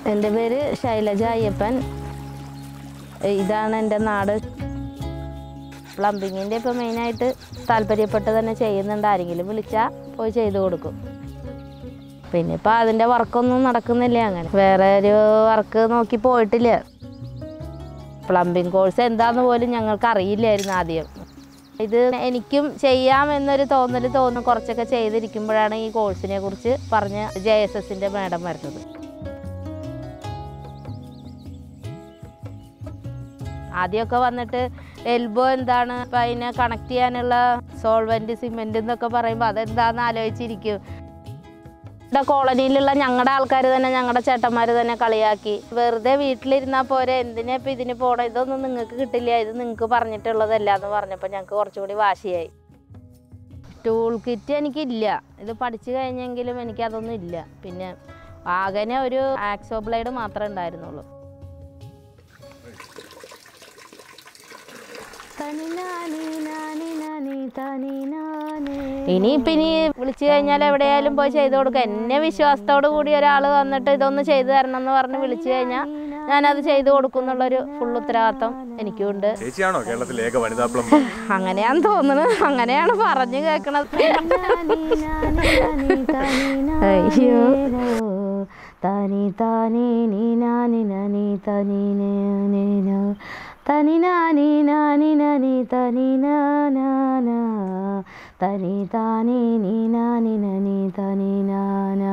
എൻ്റെ പേര് ശൈലജ അയ്യപ്പൻ ഇതാണ് എൻ്റെ നാട് പ്ലംബിങ്ങിൻ്റെ ഇപ്പോൾ മെയിനായിട്ട് താല്പര്യപ്പെട്ട് തന്നെ ചെയ്യുന്നുണ്ട് ആരെങ്കിലും വിളിച്ചാൽ പോയി ചെയ്തു കൊടുക്കും പിന്നെ ഇപ്പോൾ അതിൻ്റെ വർക്കൊന്നും നടക്കുന്നില്ല അങ്ങനെ വേറെ ഒരു വർക്ക് നോക്കി പോയിട്ടില്ല പ്ലംബിംഗ് കോഴ്സ് എന്താന്ന് പോലും ഞങ്ങൾക്ക് അറിയില്ലായിരുന്നു ആദ്യം ഇത് എനിക്കും ചെയ്യാം എന്നൊരു തോന്നൽ തോന്നും കുറച്ചൊക്കെ ചെയ്തിരിക്കുമ്പോഴാണ് ഈ കോഴ്സിനെ കുറിച്ച് പറഞ്ഞ് ജെ എസ് എസിൻ്റെ മാഡം വരുന്നത് ആദ്യമൊക്കെ വന്നിട്ട് എൽബോ എന്താണ് അപ്പം അതിനെ കണക്ട് ചെയ്യാനുള്ള സോൾവെൻറ്റ് സിമെൻ്റ് എന്നൊക്കെ പറയുമ്പോൾ അതെന്താണെന്ന് ആലോചിച്ചിരിക്കും ഇവിടെ കോളനിയിലുള്ള ഞങ്ങളുടെ ആൾക്കാർ തന്നെ ഞങ്ങളുടെ ചേട്ടന്മാർ തന്നെ കളിയാക്കി വെറുതെ വീട്ടിലിരുന്നാൽ പോരെ എന്തിനാ ഇപ്പം ഇതിന് പോകണം ഇതൊന്നും നിങ്ങൾക്ക് കിട്ടില്ല ഇത് നിങ്ങൾക്ക് പറഞ്ഞിട്ടുള്ളതല്ല എന്ന് പറഞ്ഞപ്പോൾ ഞങ്ങൾക്ക് കുറച്ചുകൂടി വാശിയായി ടൂൾ കിറ്റ് എനിക്കില്ല ഇത് പഠിച്ചു കഴിഞ്ഞെങ്കിലും എനിക്കതൊന്നും ഇല്ല പിന്നെ ആകനെ ഒരു ആക്സോ ബ്ലേഡ് മാത്രമേ ഉണ്ടായിരുന്നുള്ളൂ ഇനിയിപ്പം ഇനി വിളിച്ചു കഴിഞ്ഞാൽ എവിടെയായാലും പോയി ചെയ്തു കൊടുക്കുക എന്നെ വിശ്വാസത്തോടു കൂടി ഒരാൾ വന്നിട്ട് ഇതൊന്ന് ചെയ്തു തരണം എന്ന് പറഞ്ഞ് വിളിച്ചു കഴിഞ്ഞാൽ ഞാനത് ചെയ്തു കൊടുക്കും എന്നുള്ളൊരു ഫുൾ ഉത്തരവാദിത്തം എനിക്കുണ്ട് ചേച്ചിയാണോ കേരളത്തിലെ ഏക വനിതാ പ്ലംബർ അങ്ങനെയാന്ന് തോന്നുന്നു അങ്ങനെയാണ് പറഞ്ഞു കേൾക്കണത് അയ്യോ തനി താനി നീ നാനി നനി തനി നേനോ തനി നാനി നാനി നനി തനി നാനാ തനി താനി നീ നാനി നനി തനി നാനാ